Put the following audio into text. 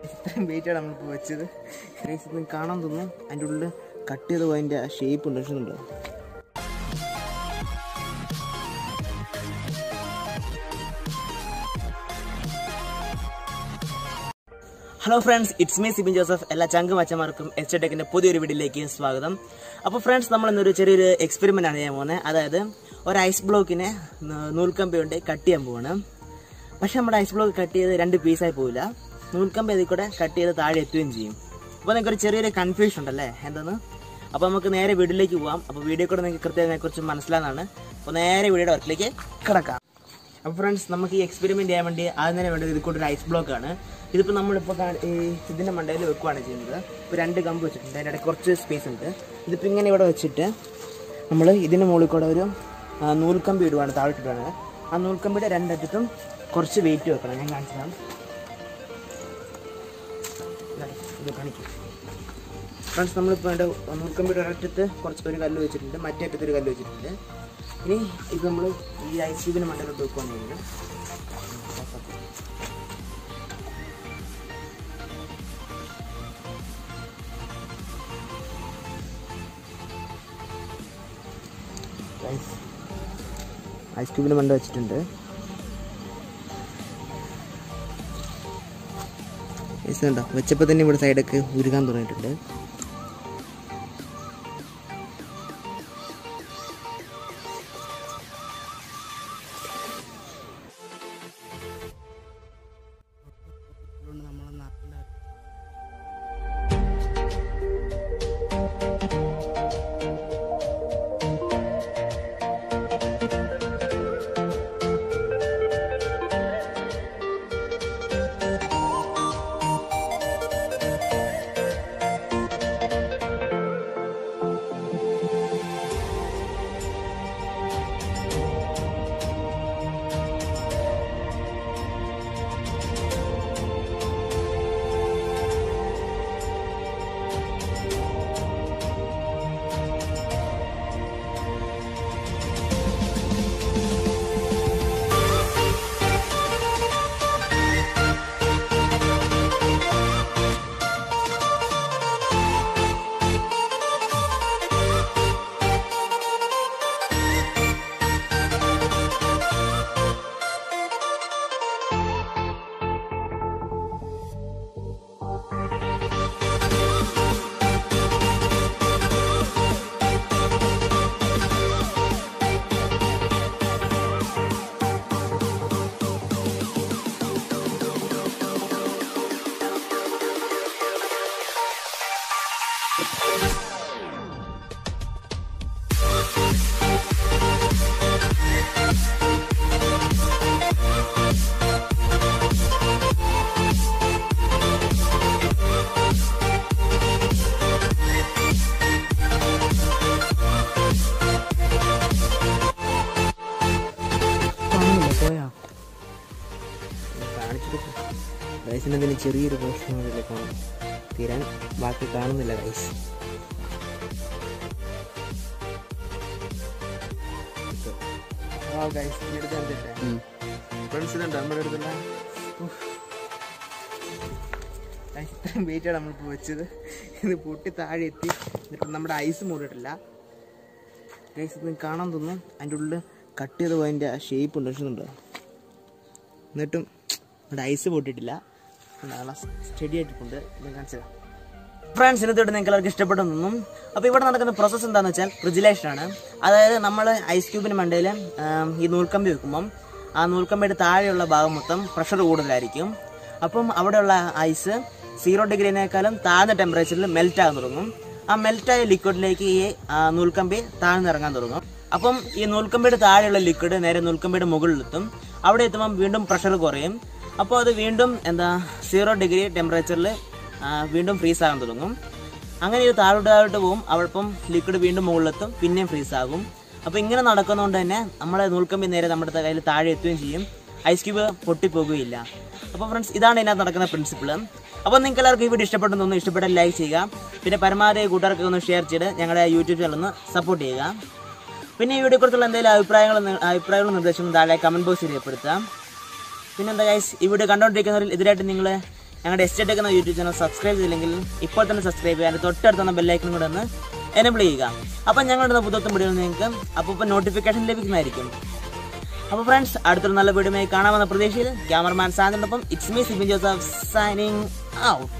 ഇത്രയും വെയിറ്റാണ് നമ്മളിപ്പോൾ വെച്ചത് ഗൈസ് ഇത് കാണാൻ തോന്നും അതിൻ്റെ ഉള്ളിൽ കട്ട് ചെയ്ത് പോയതിൻ്റെ ആ ഷേപ്പ് ഉണ്ട് പക്ഷേ ഉണ്ടോ hello friends it's me Sibin Joseph എല്ലാ ചങ്ക് മച്ചന്മാർക്കും എച്ച് ടെക്കിന്റെ പുതിയൊരു വീഡിയോയിലേക്ക് സ്വാഗതം അപ്പോൾ ഫ്രണ്ട്സ് നമ്മൾ ഇന്നൊരു ചെറിയൊരു എക്സ്പെരിമെന്റ് ആണ് ചെയ്യാൻ പോകുന്നത് അതായത് ഒരു ഐസ് ബ്ലോക്കിനെ ന- നൂൽക്കമ്പി കൊണ്ട് കട്ട് ചെയ്യാൻ പോവാണ് പക്ഷെ നമ്മുടെ ഐസ് ബ്ലോക്ക് കട്ട് ചെയ്ത് രണ്ട് പീസായി പോവില്ല നൂൽക്കമ്പി അതിൽ കൂടെ കട്ട് ചെയ്ത് താഴെ എത്തുകയും ചെയ്യും അപ്പോൾ നിങ്ങൾക്ക് ഒരു ചെറിയൊരു കൺഫ്യൂഷൻ ഉണ്ടല്ലേ എന്തെന്ന് അപ്പോൾ നമുക്ക് നേരെ വീഡിയോയിലേക്ക് പോവാം അപ്പോൾ വീഡിയോ കൂടെ നിങ്ങൾക്ക് കൃത്യമായി ഇതിനെക്കുറിച്ച് മനസ്സിലാകുന്നതാണ് അപ്പോൾ നേരെ വീഡിയോയുടെ വർക്കിലേക്ക് കിടക്കാം അപ്പോൾ ഫ്രണ്ട്സ് നമുക്ക് ഈ എക്സ്പെരിമെന്റ് ചെയ്യാൻ വേണ്ടി ആദ്യം തന്നെ വേണ്ടത് ഇത് കൂട്ടൊരു ഐസ് ബ്ലോക്ക് ആണ് ഇതിപ്പോൾ നമ്മളിപ്പോൾ കാ- ഈ ഇതിൻ്റെ മണ്ടയിൽ വെക്കുകയാണ് ചെയ്യുന്നത് ഇപ്പോൾ രണ്ട് കമ്പ് വെച്ചിട്ടുണ്ട് അതിൻ്റെ ഇടയ്ക്ക് കുറച്ച് സ്പേസ് ഉണ്ട് ഇതിപ്പോൾ ഇങ്ങനെ ഇവിടെ വെച്ചിട്ട് നമ്മൾ ഇതിൻ്റെ മുകളിൽ കൂടെ ഒരു ആ, നൂൽക്കമ്പി ഇടുവാണ് താഴോട്ടിടുവാണ് ആ നൂൽക്കമ്പിയുടെ രണ്ടറ്റത്തും കുറച്ച് വെയിറ്റ് വെക്കണം ഞാൻ കാണിച്ചു തരാം ഇതാ, ഇത് കാണിക്കും ഫ്രണ്ട്സ് നമ്മളിപ്പോൾ എൻ്റെ നൂൽക്കമ്പിയുടെ ഒരറ്റത്ത് കുറച്ച് ഒരു കല്ല് വെച്ചിട്ടുണ്ട് മറ്റേ അറ്റത്ത് ഒരു കല്ല് വെച്ചിട്ടുണ്ട് ഇനി ഇത് നമ്മൾ ഈ ഐസ് ക്യൂബിന് മണ്ടയിലോട്ട് വെക്കുകയാണെങ്കിൽ ഐസ് ക്യൂബിന് മണ്ട വെച്ചിട്ടുണ്ട് ഐസ് കണ്ടോ വെച്ചപ്പോൾ തന്നെ ഇവിടെ സൈഡൊക്കെ ഉരുകാൻ തുടങ്ങിയിട്ടുണ്ട് കാണുന്നില്ല പോയാ കാണിച്ചിട്ട് ഗൈസിന് എന്തെങ്കിലും ചെറിയൊരു പോർഷൻ കൂടെ കാണും തീരാൻ ബാക്കി കാണുന്നില്ല ഗൈസ് ആ ഗൈസ് എടുത്ത് കണ്ടിട്ടെ ഫ്രണ്ട്സ് ഇതുണ്ട് നമ്മുടെ അടുത്തുള്ള ഗൈസ് ഇത്രയും വെയിറ്റാണ് നമ്മളിപ്പോൾ വെച്ചത് ഇത് പൊട്ടി താഴെ എത്തി എന്നിട്ട് നമ്മുടെ ഐസ് മൂടിയിട്ടില്ല ഗൈസ് ഇത് കാണാൻ തോന്നും അതിൻ്റെ ഉള്ളിൽ കട്ട് ചെയ്ത് പോയതിൻ്റെ ആ ഷേപ്പ് ഉണ്ട് പക്ഷേ ഉണ്ടോ എന്നിട്ടും ഇവിടെ ഐസ് പൊട്ടിയിട്ടില്ല നല്ല സ്റ്റഡി ആയിട്ടുണ്ട് ഞാൻ കാണിച്ചത് ഫ്രണ്ട്സ് ഇന്നത്തോട്ട് നിങ്ങൾക്ക് എല്ലാവർക്കും ഇഷ്ടപ്പെട്ടെന്നും അപ്പോൾ ഇവിടെ നടക്കുന്ന പ്രോസസ്സ് എന്താണെന്ന് വെച്ചാൽ ഫ്രിജിലേഷൻ ആണ് അതായത് നമ്മൾ ഐസ് ക്യൂബിന് മണ്ടയിൽ ഈ നൂൽക്കമ്പി വെക്കുമ്പം ആ നൂൽക്കമ്പിയുടെ താഴെയുള്ള ഭാഗം മൊത്തം പ്രഷർ കൂടുതലായിരിക്കും അപ്പം അവിടെയുള്ള ഐസ് സീറോ ഡിഗ്രിനേക്കാളും താഴ്ന്ന ടെമ്പറേച്ചറിൽ മെൽറ്റ് ആകാൻ തുടങ്ങും ആ മെൽറ്റായ ലിക്വിഡിലേക്ക് ഈ ആ, നൂൽക്കമ്പി താഴ്ന്നിറങ്ങാൻ തുടങ്ങും അപ്പം ഈ നൂൽക്കമ്പിയുടെ താഴെയുള്ള ലിക്വിഡ് നേരെ നൂൽക്കമ്പിയുടെ മുകളിലെത്തും അവിടെ എത്തുമ്പം വീണ്ടും പ്രഷർ കുറയും അപ്പോൾ അത് വീണ്ടും എന്താ സീറോ ഡിഗ്രി ടെമ്പറേച്ചറിൽ വീണ്ടും ഫ്രീസ് ആകാൻ തുടങ്ങും അങ്ങനെ ഇത് താഴോട്ട് താഴോട്ട് പോകും അവിടപ്പം ലിക്വിഡ് വീണ്ടും മുകളിലെത്തും പിന്നെയും ഫ്രീസ് ആകും അപ്പോൾ ഇങ്ങനെ നടക്കുന്നതുകൊണ്ട് തന്നെ നമ്മുടെ നൂൽക്കമ്പി നേരെ നമ്മുടെ കയ്യിൽ താഴെ എത്തുകയും ചെയ്യും ഐസ് ക്യൂബ് പൊട്ടിപ്പോകുകയില്ല അപ്പോൾ ഫ്രണ്ട്സ് ഇതാണ് ഇതിനകത്ത് നടക്കുന്ന പ്രിൻസിപ്പിൾ അപ്പോൾ നിങ്ങൾക്ക് എല്ലാവർക്കും ഈ വീഡിയോ ഇഷ്ടപ്പെട്ടെന്ന് തോന്നുന്നു ഇഷ്ടപ്പെട്ടാൽ ലൈക്ക് ചെയ്യുക പിന്നെ പരമാവധി കൂട്ടുകാർക്ക് ഒന്ന് ഷെയർ ചെയ്ത് ഞങ്ങളുടെ യൂട്യൂബ് ചാനൽ ഒന്ന് സപ്പോർട്ട് ചെയ്യുക പിന്നെ ഈ വീഡിയോ കുറിച്ചുള്ള എന്തെങ്കിലും അഭിപ്രായങ്ങൾ അഭിപ്രായങ്ങളും നിർദ്ദേശങ്ങളും താഴെ കമൻറ്റ് ബോക്സിൽ രേഖപ്പെടുത്താം പിന്നെന്താ ഗൈസ് ഈ വീഡിയോ കണ്ടുകൊണ്ടിരിക്കുന്നവരിൽ ഇതിലായിട്ട് നിങ്ങൾ ഞങ്ങളുടെ എസ്റ്റേറ്റ് എന്ന യൂട്യൂബ് ചാനൽ സബ്സ്ക്രൈബ് ചെയ്തില്ലെങ്കിൽ ഇപ്പോൾ തന്നെ സബ്സ്ക്രൈബ് ചെയ്യുക അതിൻ്റെ തൊട്ടടുത്തുള്ള ബെല്ലൈക്കനും കൂടെ ഒന്ന് എനേബിൾ ചെയ്യുക അപ്പം ഞങ്ങളുടെ പുതുത്തും വീഡിയോ നിങ്ങൾക്ക് അപ്പോൾ ഇപ്പോൾ നോട്ടിഫിക്കേഷൻ ലഭിക്കുന്നതായിരിക്കും അപ്പോൾ ഫ്രണ്ട്സ് അടുത്തൊരു നല്ല വീഡിയോയുമായി കാണാമെന്ന പ്രതീക്ഷയിൽ ക്യാമറമാൻ സാറിനൊപ്പം it's me Sibin Joseph signing out